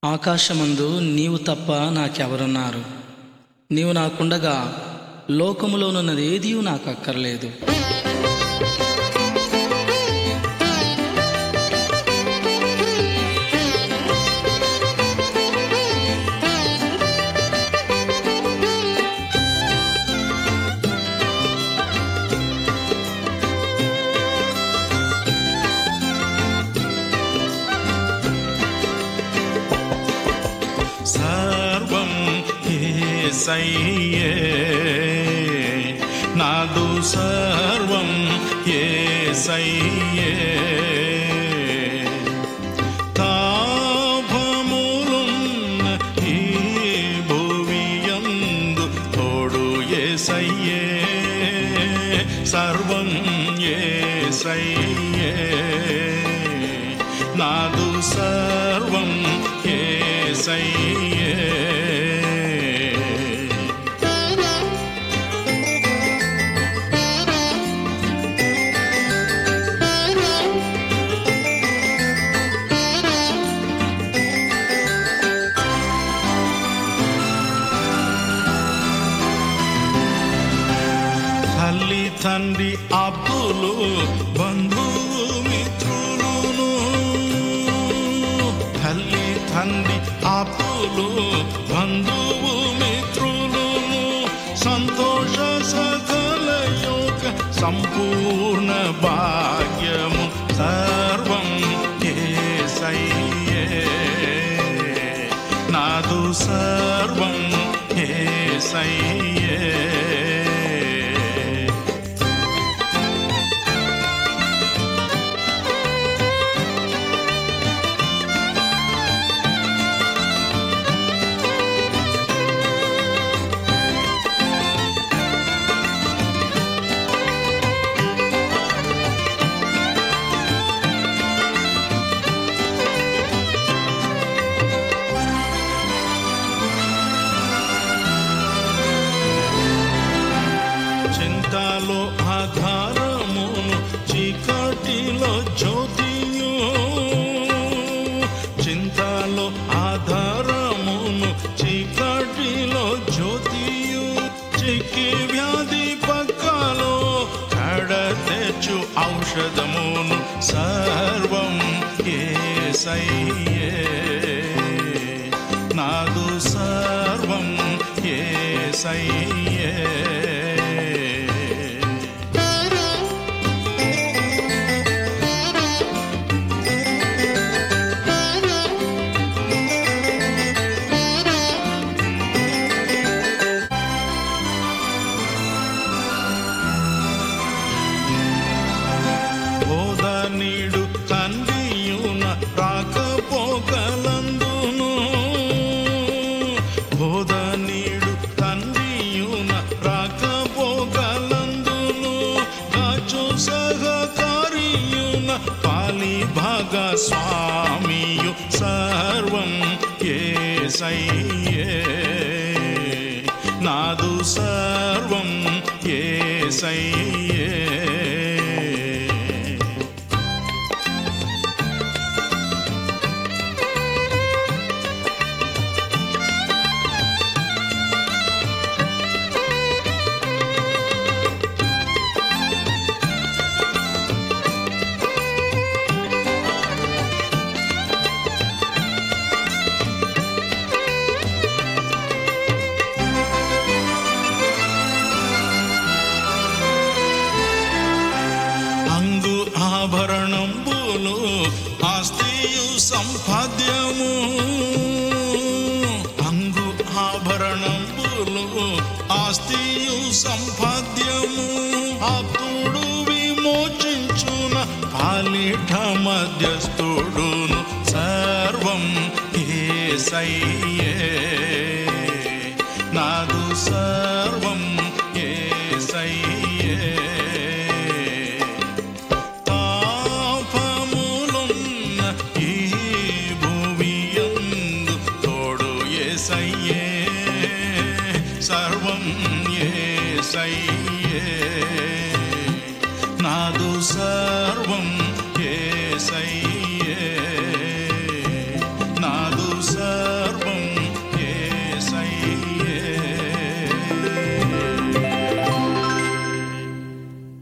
ఆకాశమందు నీవు తప్ప నాకెవరున్నారు నీవు నాకుండగా లోకములోనున్నది ఏదీ నాకు అక్కర్లేదు సర్వం ఏసయ్యే నాదు సర్వం ఏసయ్యే తాపములున్న ఈ భువియందు తోడు ఏసయ్యే సర్వం ఏసయ్యే నాదు సర్వం ఏసయ్యే తల్లి తండ్రి అప్పులు బంధువు మిత్రులును తల్లి తండ్రి అప్పులు బంధువు మిత్రులును సంతోష సకల యోగ సంపూర్ణ భాగ్యము సర్వం ఏసయ్యే నాదు సర్వం ఏసయ్యే చింతలో ఆధారమును చీకటిలో జ్యోతియు చింతలో ఆధారమును చీకటిలో జ్యోతియు చిక్కి వ్యాధి పక్కలో కడ తెచ్చు ఔషధమును సర్వం ఏసయ్యే నాదు సర్వం ఏసయ్యే బోధ నీడు తండ్రియున రాకపోకలందును బోధ నీడు తండ్రియున రాకపోకలందును కాచు సహకారియున పాలి భాగ స్వామియు సర్వం ఏసయ్యే నాదు సర్వం ఏసయ్యే అంగు ఆభరణంబులు ఆస్తియు సంపాద్యము అంగు ఆభరణంబులు ఆస్తియు సంపాద్యము ఆప్తుడు విమోచించున పాలిఠ మధ్యస్థుడును సర్వం ఏసయ్యే నాదు సర్వం ఏసయ్యే తాపములున్న ఈ భూమియందు తోడు ఏసయ్యే సర్వం ఏసయ్యే నాదు సర్వం